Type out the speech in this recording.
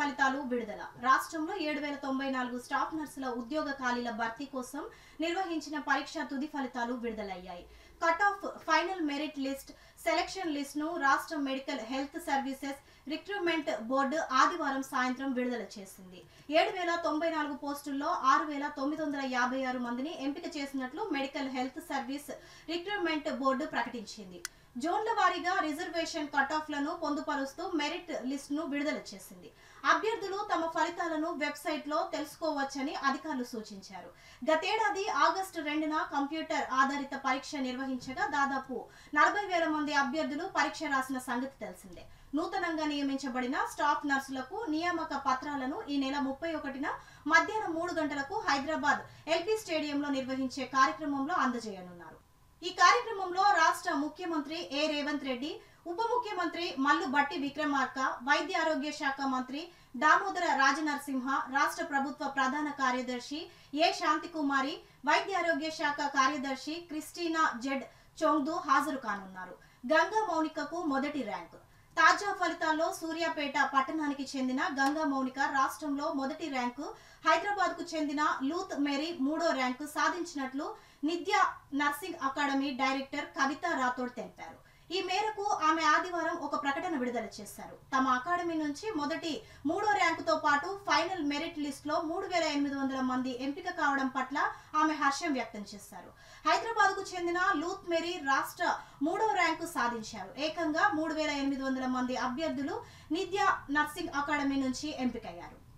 ఫలితాలు విడుదల రాష్ట్రంలో ఏడు వేల తొంభై నాలుగు స్టాఫ్ నర్సుల ఉద్యోగ ఖాళీల భర్తీ కోసం నిర్వహించిన పరీక్ష తుది ఫలితాలు విడుదలయ్యాయి cut off final merit list selection list ను రాష్ట్ర medical health services recruitment board ఆదివారం సాయంత్రం విడుదల చేసింది ఏడు వేల తొంభై నాలుగు పోస్టుల్లో ఆరు వేల తొమ్మిది వందల యాభై ఆరు మందిని ఎంపిక చేసినట్లు medical health service recruitment board ప్రకటించింది జోన్ల వారీగా రిజర్వేషన్ కట్ ఆఫ్ లను పొందుపరుస్తూ మెరిట్ లిస్ట్ ను విడుదల చేసింది అభ్యర్థులు తమ ఫలితాలను వెబ్సైట్ లో తెలుసుకోవచ్చని అధికారులు సూచించారు గతేడాది ఆగస్టు రెండున కంప్యూటర్ ఆధారిత పరీక్ష నిర్వహించగా దాదాపు నలభై వేల మంది అభ్యర్థులు పరీక్ష రాసిన సంగతి తెలిసిందే నూతనంగా నియమించబడిన స్టాఫ్ నర్సులకు నియామక పత్రాలను ఈ నెల ముప్పై ఒకటిన మధ్యాహ్నం మూడు గంటలకు హైదరాబాద్ ఎల్పీ స్టేడియంలో నిర్వహించే కార్యక్రమంలో అందజేయనున్నారు ఈ కార్యక్రమంలో రాష్ట్ర ముఖ్యమంత్రి ఏ రేవంత్ రెడ్డి ఉప ముఖ్యమంత్రి మల్లు బట్టి విక్రమార్క వైద్య ఆరోగ్య శాఖ మంత్రి దామోదర రాజనరసింహ రాష్ట్ర ప్రభుత్వ ప్రధాన కార్యదర్శి ఏ శాంతికుమారి వైద్య ఆరోగ్య శాఖ కార్యదర్శి క్రిస్టీనా జెడ్ చోంగ్దు హాజరు కానున్నారు గంగా మౌనికకు మొదటి ర్యాంకు తాజా ఫలితాల్లో సూర్యాపేట పట్టణానికి చెందిన గంగా మౌనిక రాష్ట్రంలో మొదటి ర్యాంకు హైదరాబాద్ కు చెందిన లూత్ మేరీ మూడో ర్యాంకు సాధించినట్లు Nithya nursing academy director Kavitha Rathod తెలిపారు ఈ మేరకు ఆమె ఆదివారం ఒక ప్రకటన విడుదల చేశారు తమ అకాడమీ నుంచి మొదటి మూడో ర్యాంకుతో పాటు ఫైనల్ మెరిట్ లిస్ట్ లో మూడు వేల ఎనిమిది వందల మంది ఎంపిక కావడం పట్ల ఆమె హర్షం వ్యక్తం చేశారు హైదరాబాద్ కు చెందిన లూత్ మెరీ రాష్ట్ర మూడో ర్యాంకు సాధించారు ఏకంగా మూడు వేల ఎనిమిది వందల మంది అభ్యర్థులు నిత్య నర్సింగ్ అకాడమీ నుంచి ఎంపికయ్యారు